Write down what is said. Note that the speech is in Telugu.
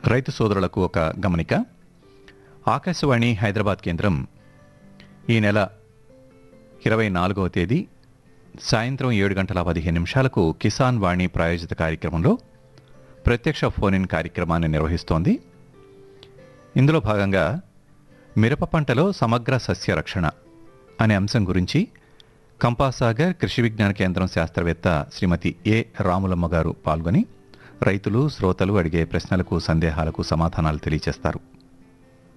రైతు సోదరులకు ఒక గమనిక ఆకాశవాణి హైదరాబాద్ కేంద్రం ఈ నెల ఇరవై నాలుగవ తేదీ సాయంత్రం ఏడు గంటల పదిహేను నిమిషాలకు కిసాన్ వాణి ప్రాయోజిత కార్యక్రమంలో ప్రత్యక్ష ఫోన్ ఇన్ కార్యక్రమాన్ని నిర్వహిస్తోంది ఇందులో భాగంగా మిరప పంటలో సమగ్ర సస్య రక్షణ అనే అంశం గురించి కంపాసాగర్ కృషి విజ్ఞాన కేంద్రం శాస్త్రవేత్త శ్రీమతి ఏ రాములమ్మ గారు పాల్గొని రైతులు శ్రోతలు అడిగే ప్రశ్నలకు సందేహాలకు సమాధానాలు తెలియజేస్తారు